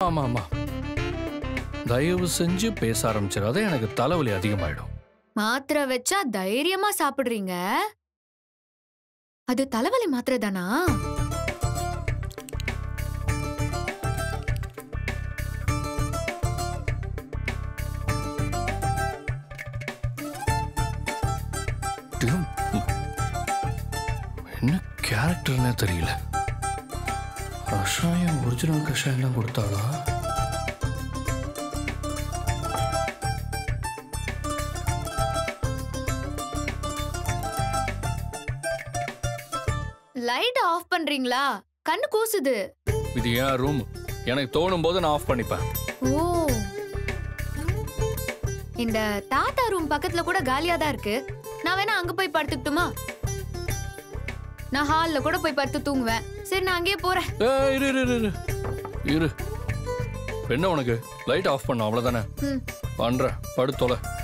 ஆமா ஆமா தயவு செஞ்சு பேச ஆரம்பிச்சிடாத எனக்கு தலைவலி அதிகமாயிடும் மாத்திரை வச்சா தைரியமா சாப்பிடுறீங்க அது தலைவலி மாத்திரை தானா டிம். என்ன கேரக்டர்னே தெரியல கஷாயம் ஒரிஜினல் கஷாயம் தான் கொடுத்தாளா லைட் ஆஃப் பண்றீங்களா கண்ணு கூசுது இது ஏன் ரூம் எனக்கு தோணும் போது நான் ஆஃப் பண்ணிப்பேன் ஓ இந்த தாத்தா ரூம் பக்கத்துல கூட காலியா தான் இருக்கு நான் வேணா அங்க போய் படுத்துக்கிட்டுமா நான் ஹால்ல கூட போய் படுத்து தூங்குவேன் சரி நான் அங்கேயே போறேன் ஏய், இரு இரு இரு, இரு இரு என்ன உனக்கு லைட் ஆஃப் பண்ண அவ்வளவுதானே ம் பண்ற படுத்தோல